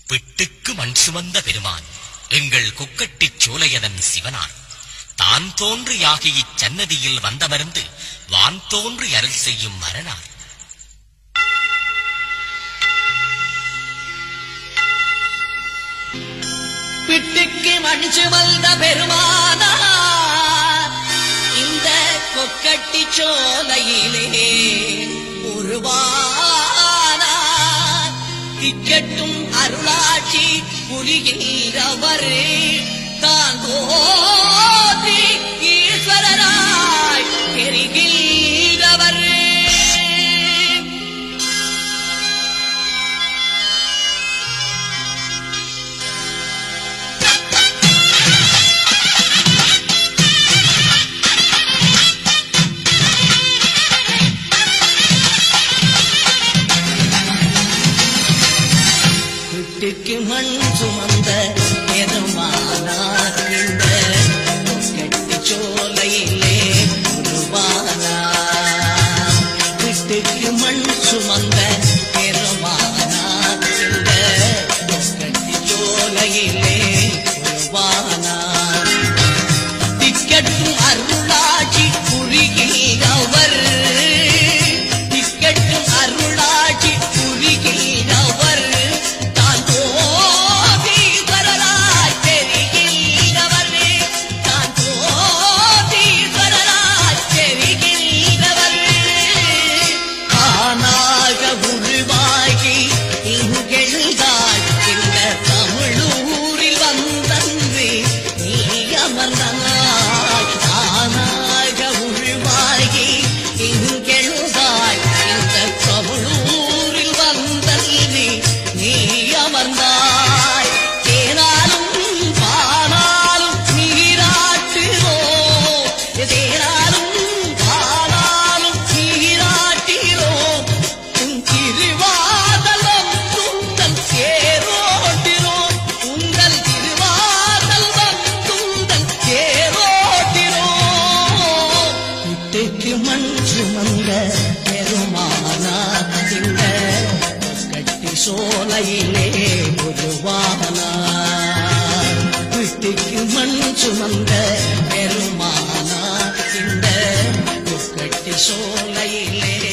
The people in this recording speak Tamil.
பிட்டுக்கு மண் சுமந்த பெருமான் எங்கள் குக்கட்டிச் சோலையதன் சிவனான் தான் தோன்றியாகி இச்சன்னதியில் வந்தமர்ந்து வான் தோன்றி அருள் செய்யும் மரணார் பிட்டுக்கு மஞ்சு வந்த பெருமானார் இந்த கொக்கட்டி சோலையிலே உருவானார் திக்கட்டும் அருளாட்சி புரிகிறவர் தான் தோன்றி ஈஸ்வரராய் தெரிகிறவர் வீட்டுக்கு மண் சுமந்த பெருமானார் இந்த கட்டி சோலையிலே உருவானார் வீட்டுக்கு மண் சுமந்த பெருமானார் இந்த கட்டி சோலையிலே உருவானார் திக்கட்டும் அருளாட்சி புரிகிறவர் திக்கட்டும் அருளாட்சி புரிகிறவர் தான் கோதீஸ்வரராய் தெரிகிறவர் தான் கோதீஸ்வரராய் தெரிகிறவர் ஆனாக உருவாகி இங்கெழுதாள் இந்த தமிழூரில் வந்தன்று நீ அமர்ந்தாய் ஆனாக உருவாகி இங்கெழுதாள் இந்த தமிழூரில் வந்தன்று நீ அமர்ந்தாய் தேனாலும் பானாலும் நீராட்டுவோ தேனாலும் பானாலும் நீராட்டிரோ உன் திருவாதலம் துந்தல் சேரோட்டிரோம் உங்கள் திருவாதலம் துந்தல் சேரோட்டிரோம் இட்டுக்கு மண் சுமந்த பெருமானா இந்த கட்டி சோலையிலே உருவானா வீட்டுக்கு மண் சுமந்த பெருமானா இந்த கட்டி சோலையிலே